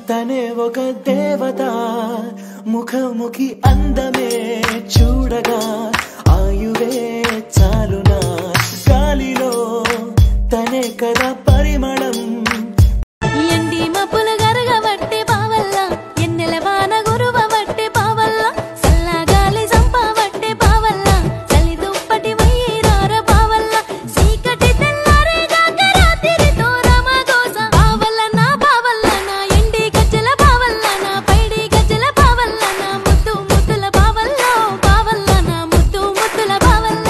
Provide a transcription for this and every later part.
తనే ఒక దేవత ముఖముఖి అందమే చూడగా ఆయువే చాలునా గాలిలో తనే కదా పరిమళం ఎండి మబ్బులు గరగబట్టే పావల్ల ఎన్నెల వాన గురువబట్టే పావల్ల సల్లగాలి సంపబట్టే పావల్ల చలి దుప్పటి వయ్యిరార పావల్ల చీకటి తెల్లారే దాక రాత్రి తోరమ గోస పావల్ల నా పావల్ల నా ఎండి గజ్జల పావల్ల నా పైడి గజ్జల పావల్ల నా ముద్దు ముద్దుల పావల్ల పావల్ల నా ముద్దు ముద్దుల పావల్ల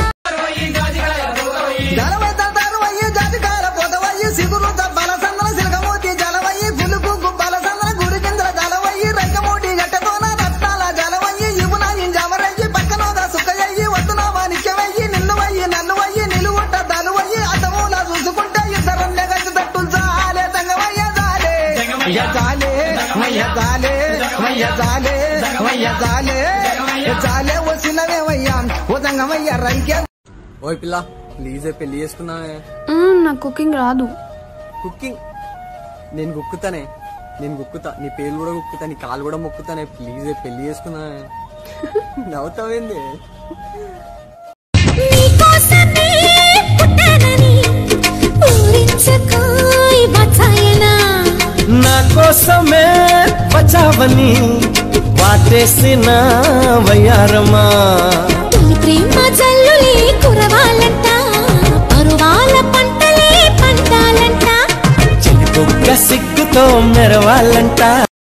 జలవద్ద తరువయ్యి జటికాల పొదవయ్యి సిగురుత బలసంద్ర సిలకమూతి జలవయ్యి గులుపు గుబ్బల సంద్ర గురికింద్ర జలవయ్యి రైకమూటి గట్టతోన రత్నాల జలవయ్యి ఇవునాయి జమరయ్యి పక్కనోద సుఖయ్యి వద్దున వానిక్యవయ్యి నిన్నువయ్యి నన్నువయ్యి నిలువుంట దలువయ్యి అతమూల చూసుకుంటే ఇద్దరం లెగచ్చు తట్టులు జాలే తంగవయ్య జాలే అయ్య జాలే అయ్య జాలే అయ్య జాలే అయ్య జాలే జాలే వచ్చినవేమయ్యా ఓ తంగమయ్య రైకే ఓయ్ పిల్ల ప్లీజ్ పెళ్లి చేసుకున్నానే నాకు కుకింగ్ రాదు కుకింగ్ నేను గుక్కుతానే నేను గుక్కుతా నీ పేర్లు కూడా గుక్కుతా నీ కాలు కూడా మొక్కుతానే ప్లీజ్ పెళ్లి చేసుకున్నానే నవ్వుతావేంది నీకోసమే పుట్టానని ఊరించుకోయ్ బచాయనా నా కోసమే బచావని వాటేసిన వయ్యారమా తొలి ప్రేమ జల్లులే కురవాలంట పరువాల పంటలే పంటాలంట బుగ్గ సిగ్గుతో మెరవాలంట